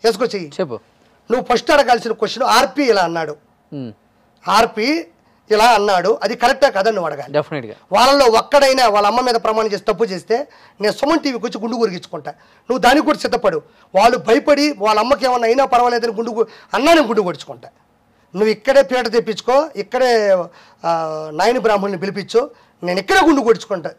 వేసుకో చెయ్యి చెప్పు నువ్వు ఫస్ట్ అడగాల్సిన క్వశ్చన్ ఆర్పి ఇలా అన్నాడు ఉమ్, ఆర్పి ఇలా అన్నాడు అది కరెక్టా కదా నువ్వు అడగాలి డెఫినెట్గా వాళ్ళలో ఒక్కడైనా వాళ్ళ అమ్మ మీద ప్రమాణం చేసి తప్పు చేస్తే నేను సుమన్ టీవీకి వచ్చి గుండు కొరిగించుకుంటా నువ్వు దానికి కూడా సిద్ధపడు వాళ్ళు భయపడి వాళ్ళ అమ్మకి ఏమన్నా అయినా పర్వాలేదని గుండు కొ- అన్నా నేను గుండు కొడుచుకుంటా నువ్వు ఇక్కడే పీట తెప్పించుకో ఇక్కడే ఆ, నాయని బ్రాహ్మణుని పిలిపించు నేను ఇక్కడే గుండు కొడుచుకుంటా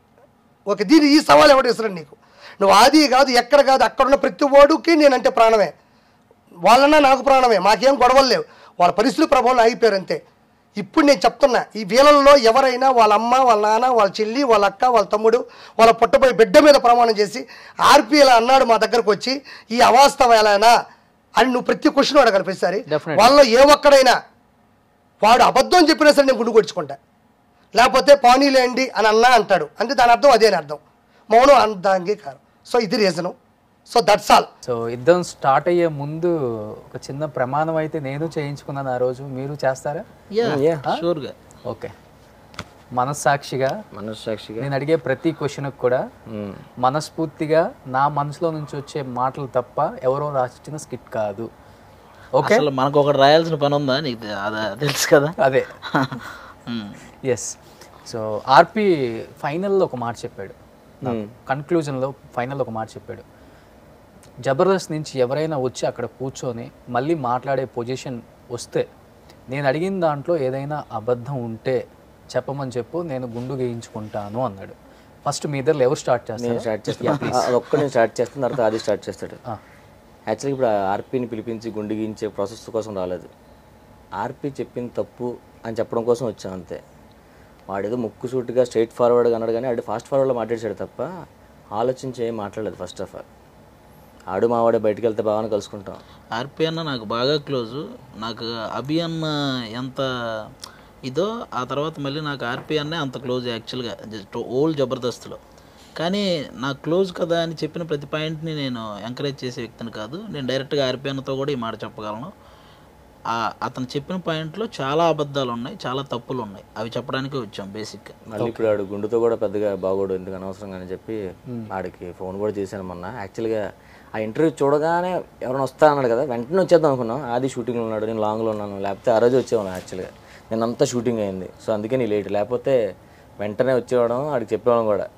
ఒక దీని ఈ సవాల్ ఎవడు ఇస్తాడు నీకు నువ్వు ఆది కాదు ఎక్కడ కాదు అక్కడ ఉన్న ప్రతి ఓడుకి నేనంటే ప్రాణమే వాళ్ళన్నా నాకు ప్రాణమే మాకేం గొడవలు లేవు వాళ్ళ పరిస్థితుల ప్రభావం ఆగిపోయారు అంతే ఇప్పుడు నేను చెప్తున్నా ఈ వీళ్ళల్లో ఎవరైనా వాళ్ళ అమ్మ వాళ్ళ నాన్న వాళ్ళ చెల్లి వాళ్ళ అక్క వాళ్ళ తమ్ముడు వాళ్ళ పుట్టబోయే బిడ్డ మీద ప్రమాణం చేసి ఆర్పీ ఇలా అన్నాడు మా దగ్గరకు వచ్చి ఈ అవాస్తవేలానా అని నువ్వు ప్రతి క్వశ్చన్ అడగాలి ప్రతిసారి Definitely. వాళ్ళలో ఏ ఒక్కడైనా వాడు అబద్ధం చెప్పినా సరే నేను గుండు కొడుచుకుంటా లేకపోతే పానీలేండి అని అన్నా అంటాడు అంటే దాని అర్థం అదే అని అర్థం మౌనం అంత అంగీకారం సో ఇది reason so that's all so యుద్ధం స్టార్ట్ అయ్యే ముందు ఒక చిన్న ప్రమాణం అయితే నేను చేయించుకున్నాను ఆ రోజు మీరు చేస్తారా యా షూర్గా ఓకే మనస్సాక్షిగా మనస్సాక్షిగా నేను అడిగే ప్రతి క్వశ్చన్కి కూడా మ్మ్. మనస్ఫూర్తిగా నా మనసులో నుంచి వచ్చే మాటలు తప్ప ఎవరో రాసిచ్చిన స్కిట్ కాదు ఓకే అసలు మనకు ఒకటి రాయాల్సిన పని ఉందా నీకు తె- అదా తెలుసు కదా అదే మ్మ్. ఎస్ సో ఆర్పి ఫైనల్లో ఒక మాట చెప్పాడు కన్క్లూజన్లో ఫైనల్లో ఒక మాట చెప్పాడు జబర్దస్త్ నుంచి ఎవరైనా వచ్చి అక్కడ కూర్చొని మళ్ళీ మాట్లాడే పొజిషన్ వస్తే నేను అడిగిన దాంట్లో ఏదైనా అబద్ధం ఉంటే చెప్పమని చెప్పు నేను గుండు గేయించుకుంటాను అన్నాడు ఫస్ట్ మీ ఇద్దరు ఎవరు స్టార్ట్ నేను చేస్తారు స్టార్ట్ చేస్తాను అదొక్క నేను స్టార్ట్ చేస్తాను తర్వాత అది స్టార్ట్ చేస్తాడు యాక్చువల్గా ఇప్పుడు ఆర్పీని పిలిపించి గుండు గీయించే ప్రాసెస్ కోసం రాలేదు ఆర్పీ చెప్పింది తప్పు అని చెప్పడం కోసం వచ్చాం అంతే వాడేదో ముక్కు సూటిగా స్ట్రైట్ ఫార్వర్డ్గా అన్నాడు కానీ ఆడు ఫాస్ట్ ఫార్వర్డ్లో మాట్లాడాడు తప్ప ఆలోచించి ఏం మాట్లాడలేదు ఫస్ట్ ఆఫ్ ఆల్ ఆడు మావాడే బయటికి వెళ్తే బాగా కలుసుకుంటాం ఆర్పి అన్న నాకు బాగా క్లోజు నాకు అభి అన్న ఎంత ఇదో ఆ తర్వాత మళ్ళీ నాకు ఆర్పి అన్నే అంత క్లోజ్ యాక్చువల్గా జస్ట్ ఓల్డ్ జబర్దస్త్లో కానీ నాకు క్లోజ్ కదా అని చెప్పిన ప్రతి పాయింట్ని నేను ఎంకరేజ్ చేసే వ్యక్తిని కాదు నేను డైరెక్ట్గా ఆర్పి అన్నతో కూడా ఈ మాట చెప్పగలను ఆ- అతను చెప్పిన పాయింట్లో చాలా అబద్ధాలు ఉన్నాయి చాలా తప్పులు ఉన్నాయి అవి చెప్పడానికే వచ్చాం బేసిక్గా మళ్ళీ ఇప్పుడు ఆడు గుండుతో కూడా పెద్దగా బాగోడు ఎందుకు అనవసరంగా అని చెప్పి ఆడికి ఫోన్ కూడా చేశాను మొన్న యాక్చువల్గా ఆ ఇంటర్వ్యూ చూడగానే ఎవరైనా వస్తా అన్నాడు కదా వెంటనే వచ్చేద్దాం అనుకున్నాం ఆది షూటింగ్లో ఉన్నాడు నేను లాంగ్లో ఉన్నాను లేకపోతే ఆ రోజు వచ్చేవాళ్ళం యాక్చువల్గా నేను అంతా షూటింగ్ అయింది సో అందుకే నీ లేట్ లేకపోతే వెంటనే వచ్చేవాడం ఆడికి చెప్పేవాళ్ళం కూడా